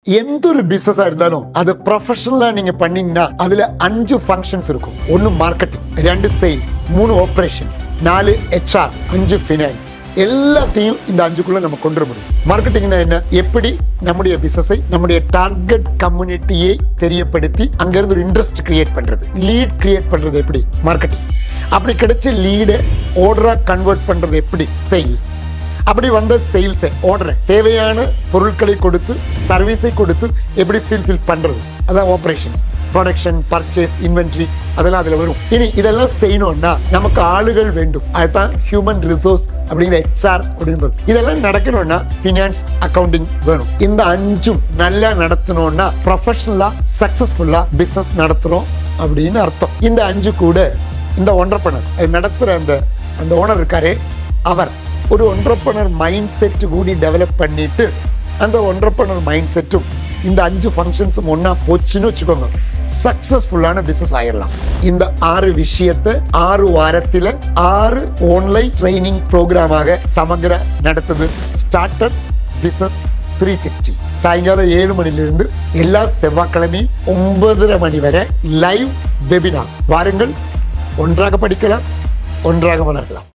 எந்த ஒரு பிசினஸா இருந்தாலும் அது ப்ரொஃபஷனலா நீங்க பண்ணீங்கன்னா அதுல அஞ்சு ஃபங்க்ஷன்ஸ் இருக்கும் ஒன்னு மார்க்கெட்டிங் ரெண்டு சேல்ஸ் மூணு ஆபரேஷன்ஸ் நாலு ஹெச்ஆர் அஞ்சு ஃபினான்ஸ் எல்லாத்தையும் இந்த அஞ்சுக்குள்ள நம்ம கொண்டு வர முடியும் மார்க்கெட்டிங்னா என்ன எப்படி நம்முடைய பிசினஸை நம்முடைய டார்கெட் கம்யூனிட்டியை தெரியப்படுத்தி அங்கிருந்து ஒரு இன்ட்ரெஸ்ட் கிரியேட் பண்றது லீட் கிரியேட் பண்றது எப்படி மார்க்கெட்டிங் அப்படி கிடைச்ச லீடை ஆர்டரா கன்வெர்ட் பண்றது எப்படி சேல்ஸ் அப்படி வந்த சேல்ஸை ஆர்டரை தேவையான பொருட்களை கொடுத்து சர்வீஸை கொடுத்து எப்படி ஃபில்ஃபில் பண்றது அதான் ஆப்ரேஷன்ஸ் ப்ரொடக்ஷன் பர்ச்சேஸ் இன்வென்ட்ரி அதெல்லாம் அதில் வரும் இனி இதெல்லாம் செய்யணும்னா நமக்கு ஆளுகள் வேண்டும் அதுதான் ஹியூமன் ரிசோர்ஸ் அப்படிங்கிற ஹெச்ஆர் அப்படின்றது இதெல்லாம் நடக்கணும்னா ஃபினான்ஸ் அக்கவுண்டிங் வேணும் இந்த அஞ்சும் நல்லா நடத்தணும்னா ப்ரொஃபஷனலா சக்சஸ்ஃபுல்லா பிசினஸ் நடத்துறோம் அப்படின்னு அர்த்தம் இந்த அஞ்சு கூட இந்த ஒன்றப்பனர் நடத்துற அந்த அந்த ஓனர் இருக்காரே அவர் ஒரு ஒன்றப்பனர் மைண்ட் செட் கூடி டெவலப் பண்ணிட்டு அந்த ஒன்றப்பனர் மைண்ட் செட்டும் இந்த அஞ்சு ஃபங்க்ஷன்ஸும் ஒண்ணா போச்சுன்னு வச்சுக்கோங்க சக்சஸ்ஃபுல்லான பிசினஸ் ஆயிடலாம் இந்த ஆறு விஷயத்தை ஆறு வாரத்துல ஆறு ஆன்லைன் ட்ரைனிங் ப்ரோக்ராமாக சமகிர நடத்துது ஸ்டார்டர் பிசினஸ் த்ரீ சிக்ஸ்டி சாயங்காலம் ஏழு மணிலிருந்து எல்லா செவ்வாய்க்கிழமையும் ஒன்பதரை மணி வரை லைவ் வெபினார் வாருங்கள் ஒன்றாக படிக்கலாம் ஒன்றாக வளரலாம்